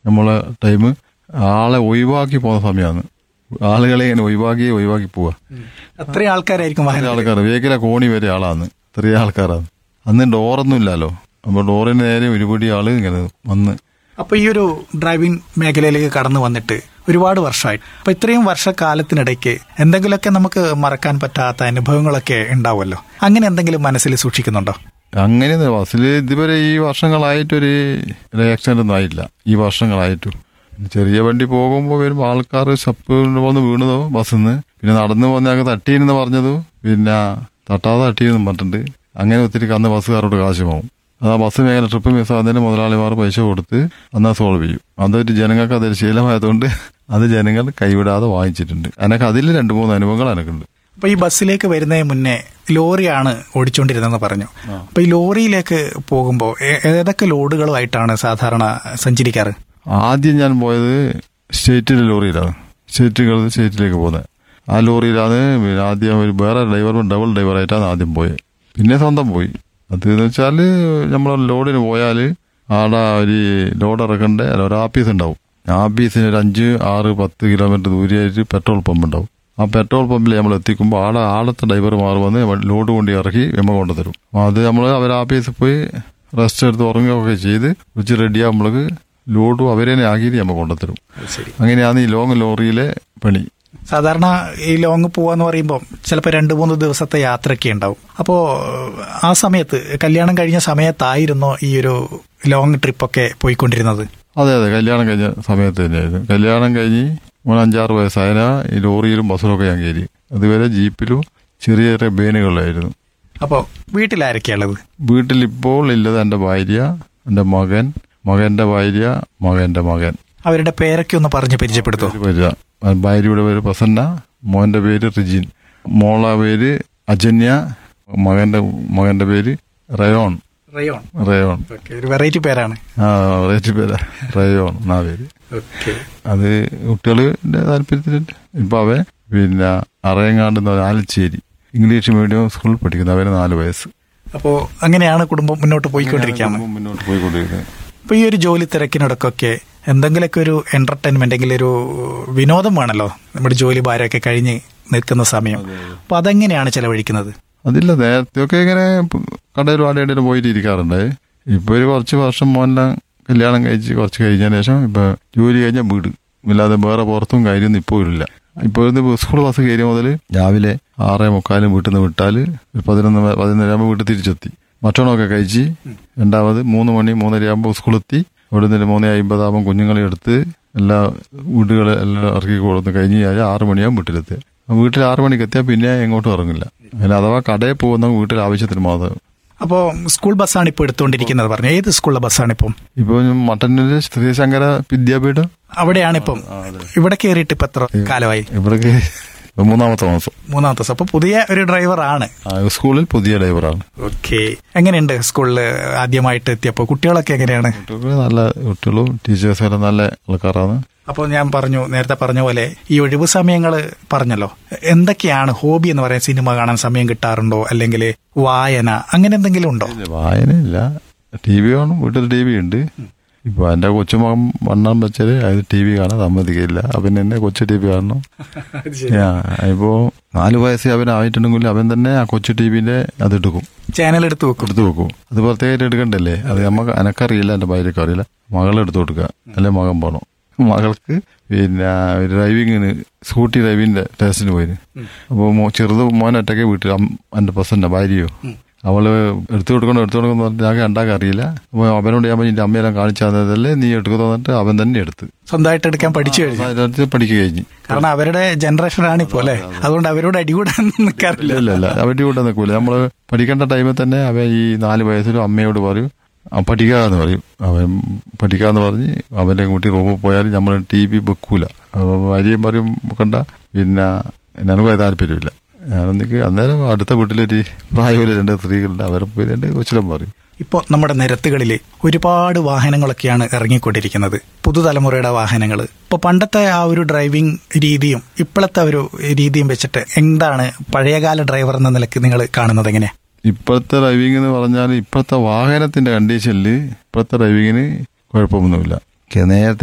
നമ്മളെ ടൈം ആളെ ഒഴിവാക്കി പോകുന്ന സമയമാണ് ആളുകളെ ഇങ്ങനെ ഒഴിവാക്കി ഒഴിവാക്കി പോവാ അത്രയും ആൾക്കാരായിരിക്കും വാഹനം ആൾക്കാർ വേഗില കോണി വരെ ആളാണ് ഇത്രയും ആൾക്കാരാണ് അന്ന് ഡോറൊന്നും ഇല്ലല്ലോ അപ്പൊ ഡോറിന് നേരെ ഒരുപടി ആള് ഇങ്ങനെ വന്ന് അപ്പൊ ഈ ഒരു ഡ്രൈവിംഗ് മേഖലയിലേക്ക് കടന്നു വന്നിട്ട് ഒരുപാട് വർഷമായി അപ്പൊ ഇത്രയും വർഷക്കാലത്തിനിടയ്ക്ക് എന്തെങ്കിലുമൊക്കെ നമുക്ക് മറക്കാൻ പറ്റാത്ത അനുഭവങ്ങളൊക്കെ ഉണ്ടാവുമല്ലോ അങ്ങനെ എന്തെങ്കിലും മനസ്സിൽ സൂക്ഷിക്കുന്നുണ്ടോ അങ്ങനെ ബസ്സിൽ ഇതുവരെ ഈ വർഷങ്ങളായിട്ടൊരു ആക്സിഡന്റ് ഒന്നും ആയില്ല ഈ വർഷങ്ങളായിട്ടും ചെറിയ വണ്ടി പോകുമ്പോൾ വരുമ്പോൾ ആൾക്കാർ സ്റ്റെപ്പ് വന്ന് വീണതോ ബസ്സിൽ നിന്ന് പിന്നെ നടന്നു പോകുന്ന തട്ടീന്ന് പറഞ്ഞതു പിന്നെ തട്ടാതെ തട്ടീന്നും പറഞ്ഞിട്ടുണ്ട് അങ്ങനെ ഒത്തിരി അന്ന് ബസ്സുകാരോട് കാശ് പോകും അത് ആ ബസ് മേഖല ട്രിപ്പ് മിസ്സാകുന്നതിന് മുതലാളിമാർ പൈസ കൊടുത്ത് അന്നാ സോൾവ് ചെയ്യും അതൊരു ജനങ്ങൾക്ക് അതൊരു ശീലമായതുകൊണ്ട് അത് ജനങ്ങൾ കൈവിടാതെ വാങ്ങിച്ചിട്ടുണ്ട് എനക്ക് അതിൽ രണ്ട് മൂന്ന് അനുഭവങ്ങൾ എനക്കുണ്ട് അപ്പൊ ഈ ബസ്സിലേക്ക് വരുന്നതിന് മുന്നേ ലോറിയാണ് ഓടിച്ചുകൊണ്ടിരുന്നതെന്ന് പറഞ്ഞു അപ്പൊ ഈ ലോറിയിലേക്ക് പോകുമ്പോൾ ഏ- ഏതൊക്കെ ലോഡുകളുമായിട്ടാണ് സാധാരണ സഞ്ചരിക്കാറ് ആദ്യം ഞാൻ പോയത് സ്റ്റേറ്റിലെ ലോറിയിലാണ് സ്റ്റേറ്റുകൾ സ്റ്റേറ്റിലേക്ക് പോകുന്നത് ആ ലോറിയിലാണ് പിന്നെ ആദ്യം ഒരു വേറെ ഡ്രൈവറും ഡബിൾ ഡ്രൈവറായിട്ടാണ് ആദ്യം പോയത് പിന്നെ സ്വന്തം പോയി അത് എന്ന് വെച്ചാൽ നമ്മൾ ലോഡിന് പോയാൽ ആടെ ഒരു ലോഡ് ഇറക്കണ്ട അല്ല, ഒരു ആപ്പീസ് ഉണ്ടാവും ആപ്പീസിന് ഒരു അഞ്ച് ആറ് പത്ത് കിലോമീറ്റർ ദൂരെയായിട്ട് പെട്രോൾ പമ്പ് ഉണ്ടാവും ആ പെട്രോൾ പമ്പിൽ നമ്മൾ എത്തിക്കുമ്പോൾ ആടെ ആളത്തെ ഡ്രൈവർമാർ വന്ന് ലോഡ് കൊണ്ട് ഇറക്കി എമ്മ കൊണ്ടുതരും അത് നമ്മൾ അവർ ആപ്പീസിൽ പോയി റെസ്റ്റ് എടുത്ത് ഉറങ്ങുകയൊക്കെ ചെയ്ത് ഉച്ച റെഡിയാകുമ്പോഴേക്ക് ലോഡും അവരെ തന്നെ ആക്കിയിട്ട് നമ്മൾ കൊണ്ടുതരും ശരി അങ്ങനെയാണ് ഈ ലോങ് ലോറിയിലെ പണി സാധാരണ ഈ ലോങ് പോവാന്ന് പറയുമ്പോൾ ചിലപ്പോൾ രണ്ട് മൂന്ന് ദിവസത്തെ യാത്രയൊക്കെ ഉണ്ടാവും അപ്പോൾ ആ സമയത്ത് കല്യാണം കഴിഞ്ഞ സമയത്തായിരുന്നോ ഈ ഒരു ലോങ് ട്രിപ്പൊക്കെ പോയിക്കൊണ്ടിരുന്നത് അതെ അതെ കല്യാണം കഴിഞ്ഞ സമയത്ത് തന്നെയായിരുന്നു കല്യാണം കഴിഞ്ഞ് മൂന്ന് അഞ്ചാറ് വയസ്സായ ഈ ലോറിയിലും ബസ്സിലൊക്കെ ഞാൻ കയറി അതുവരെ ജീപ്പിലും ചെറിയ ചെറിയ ബേനുകളിലായിരുന്നു അപ്പോൾ വീട്ടിലാരൊക്കെയുള്ളത് വീട്ടിലിപ്പോൾ ഉള്ളത് എൻ്റെ ഭാര്യ എൻ്റെ മകൻ മകന്റെ ഭാര്യ മകന്റെ മകൻ അവരുടെ പേരൊക്കെ ഒന്ന് പറഞ്ഞ് പരിചയപ്പെടുത്തോ പേര് വരിക ഭാര്യയുടെ പേര് പ്രസന്ന മോന്റെ പേര് റിജിൻ മോളെ പേര് അജന്യ മകന്റെ മകന്റെ പേര് റയോൺ റയോൺ റയോൺ ഓക്കെ ഒരു വെറൈറ്റി പേരാണ് ആ റേറ്റ് പേരാ റയോൺ എന്നാ പേര് ഓക്കെ അത് കുട്ടികളുടെ താല്പര്യത്തിലുണ്ട് ഇപ്പൊ അവൻ പിന്നെ അറയങ്ങാണ്ട് എന്ന് പറഞ്ഞ ആലച്ചേരി ഇംഗ്ലീഷ് മീഡിയം സ്കൂളിൽ പഠിക്കുന്നു അവന് നാല് വയസ്സ് അപ്പോൾ അങ്ങനെയാണ് കുടുംബം മുന്നോട്ട് പോയിക്കൊണ്ടിരിക്കുകയാണ് മുന്നോട്ട് പോയിക്കൊണ്ടിരിക്കുന്നത് അപ്പൊ ഈ ഒരു ജോലി തിരക്കിനിടക്കൊക്കെ എന്തെങ്കിലുമൊക്കെ ഒരു എന്റർടൈൻമെന്റ് അല്ലെങ്കിൽ ഒരു വിനോദം വേണമല്ലോ നമ്മുടെ ജോലി ഭാരമൊക്കെ കഴിഞ്ഞ് നിൽക്കുന്ന സമയം അപ്പൊ അതെങ്ങനെയാണ് ചെലവഴിക്കുന്നത് അതില്ല നേരത്തെയൊക്കെ ഇങ്ങനെ കടയിൽ വാടകയിൽ പോയിട്ട് ഇരിക്കാറുണ്ട് ഇപ്പൊ ഒരു കുറച്ച് വർഷം മോനെല്ലാം കല്യാണം കഴിച്ച് കുറച്ച് കഴിഞ്ഞതിന് ശേഷം ഇപ്പൊ ജോലി കഴിഞ്ഞാൽ വീട് ഇല്ലാതെ വേറെ പുറത്തും കാര്യമൊന്നും ഇപ്പോൾ ഇല്ല ഇപ്പോൾ ഇത് സ്കൂൾ ബസ് കയറിയ മുതൽ രാവിലെ ആറേ മുക്കാലും വീട്ടിൽ നിന്ന് വിട്ടാൽ ഒരു പതിനൊന്ന് മ- പതിനൊന്നരയാകുമ്പോൾ വീട്ടിൽ തിരിച്ചെത്തി ഭക്ഷണമൊക്കെ കഴിച്ച് രണ്ടാമത് മൂന്ന് മണി മൂന്നരയാകുമ്പോൾ സ്കൂളെത്തി അവിടെ നിന്ന് മൂന്ന് അമ്പതാകുമ്പോൾ കുഞ്ഞുങ്ങളെ എടുത്ത് എല്ലാ വീടുകളെ എല്ലാം ഇറക്കി കൊടുത്ത് കഴിഞ്ഞ് കഴിഞ്ഞാൽ ആറ് മണിയാകും വീട്ടിലെത്തുക വീട്ടിൽ ആറ് മണിക്ക് എത്തിയാൽ പിന്നെ എങ്ങോട്ടും ഇറങ്ങില്ല പിന്നെ അഥവാ കടയിൽ പോകുന്ന വീട്ടിൽ ആവശ്യത്തിന് മാത്രം അപ്പോൾ സ്കൂൾ ബസ്സാണ് ഇപ്പോൾ എടുത്തുകൊണ്ടിരിക്കുന്നത് പറഞ്ഞു ഏത് സ്കൂളിലെ ബസ്സാണ് ഇപ്പം ഇപ്പൊ മട്ടന്നൂര് ശ്രീശങ്കര വിദ്യാപീഠം അവിടെയാണ് ഇപ്പം ഇവിടെ കയറിയിട്ട് ഇപ്പൊ എത്ര കാലമായി ഇവിടേക്ക് മൂന്നാമത്തെ മാസം മൂന്നാമത്തെ ദിവസം അപ്പൊ പുതിയ ഒരു ഡ്രൈവറാണ് ആ, സ്കൂളിൽ പുതിയ ഡ്രൈവറാണ് ഓക്കെ എങ്ങനെയുണ്ട് സ്കൂളിൽ ആദ്യമായിട്ട് എത്തിയപ്പോൾ കുട്ടികളൊക്കെ എങ്ങനെയാണ് കുട്ടികൾ നല്ല കുട്ടികളും ടീച്ചേഴ്സും നല്ല ആൾക്കാരാണ് അപ്പോൾ ഞാൻ പറഞ്ഞു നേരത്തെ പറഞ്ഞ പോലെ ഈ ഒഴിവ് സമയങ്ങൾ പറഞ്ഞല്ലോ എന്തൊക്കെയാണ് ഹോബി എന്ന് പറയാൻ സിനിമ കാണാൻ സമയം കിട്ടാറുണ്ടോ അല്ലെങ്കിൽ വായന അങ്ങനെ എന്തെങ്കിലും ഉണ്ടോ വായനയില്ല ടി വി കാണും വീട്ടിൽ ടി വി ഉണ്ട് ഇപ്പൊ എന്റെ കൊച്ചുമകൻ വണ്ണം വെച്ചാല് അത് ടി വി കാണാൻ സമ്മതിക്കില്ല അവൻ എന്നെ കൊച്ചു ടി വി കാണണം ആ, ഇപ്പോ നാല് വയസ്സ് അവൻ ആയിട്ടുണ്ടെങ്കിൽ അവൻ തന്നെ ആ കൊച്ചു ടി വിന്റെ അത് എടുക്കും ചാനൽ എടുത്ത് വെക്കും എടുത്തു വെക്കും അത് പ്രത്യേകമായിട്ട് എടുക്കണ്ടല്ലേ അത് നമുക്ക് എനക്കറിയില്ല എന്റെ ഭാര്യക്ക് അറിയില്ല മകൾ എടുത്തു കൊടുക്കുക അല്ലെ മകൻ പോണം മകൾക്ക് പിന്നെ ഡ്രൈവിങ്ങിന് സ്കൂട്ടി ഡ്രൈവിങ്ങിന്റെ ടെസ്റ്റിന് പോയിന് അപ്പോൾ ചെറുത് മോൻ ഒറ്റയ്ക്ക് വീട്ടിൽ അം- എന്റെ പ്രസന്ന ഭാര്യയോ അവള് എടുത്തു കൊടുക്കണം എടുത്തു കൊടുക്കണം പറഞ്ഞിട്ട് ഞങ്ങൾക്ക് ഉണ്ടാക്കാൻ അറിയില്ല അപ്പോൾ അവനോട് ഞാൻ നിന്റെ അമ്മയെല്ലാം കാണിച്ചു തന്നതല്ലേ നീ എടുക്കുക തന്നിട്ട് അവൻ തന്നെ എടുത്ത് സ്വന്തമായിട്ട് എടുക്കാൻ പഠിച്ചു കഴിഞ്ഞു അതിനകത്ത് പഠിക്കുക കഴിഞ്ഞു കാരണം അവരുടെ ജനറേഷനാണ് ഇപ്പോൾ അല്ലെ അതുകൊണ്ട് അവരോട് അടികൂടാൻ നിൽക്കാറില്ല ഇല്ല ഇല്ല അവരുടെ കൂടെ നിൽക്കൂല നമ്മള് പഠിക്കേണ്ട ടൈമിൽ തന്നെ അവൻ ഈ നാല് വയസ്സിലും അമ്മയോട് പറയും "ആ, പഠിക്കാന്ന് പറയും അവൻ പഠിക്കാന്ന് പറഞ്ഞ് അവന്റെ കുട്ടി റൂമിൽ പോയാൽ നമ്മൾ ടി വി വെക്കൂല അപ്പൊ ഭാര്യയും പറയും കണ്ട പിന്നെ എനിക്കും അത് താല്പര്യമില്ല ഞാനെന്തൊക്കെ അന്നേരം അടുത്ത വീട്ടിലൊരു പ്രായമുള്ള രണ്ട് സ്ത്രീകളുണ്ട് അവരെ പോയി രണ്ട് കൊച്ചിലും പറയും ഇപ്പോൾ നമ്മുടെ നിരത്തുകളിൽ ഒരുപാട് വാഹനങ്ങളൊക്കെയാണ് ഇറങ്ങിക്കൊണ്ടിരിക്കുന്നത് പുതുതലമുറയുടെ വാഹനങ്ങൾ ഇപ്പോൾ പണ്ടത്തെ ആ ഒരു ഡ്രൈവിംഗ് രീതിയും ഇപ്പോഴത്തെ ഒരു രീതിയും വെച്ചിട്ട് എന്താണ് പഴയകാല ഡ്രൈവർ എന്ന നിലയ്ക്ക് നിങ്ങൾ കാണുന്നത് എങ്ങനെയാ ഇപ്പോഴത്തെ ഡ്രൈവിംഗ് എന്ന് പറഞ്ഞാൽ ഇപ്പോഴത്തെ വാഹനത്തിന്റെ കണ്ടീഷനിൽ ഇപ്പോഴത്തെ ഡ്രൈവിങ്ങിന് കുഴപ്പമൊന്നുമില്ല കെ- നേരത്തെ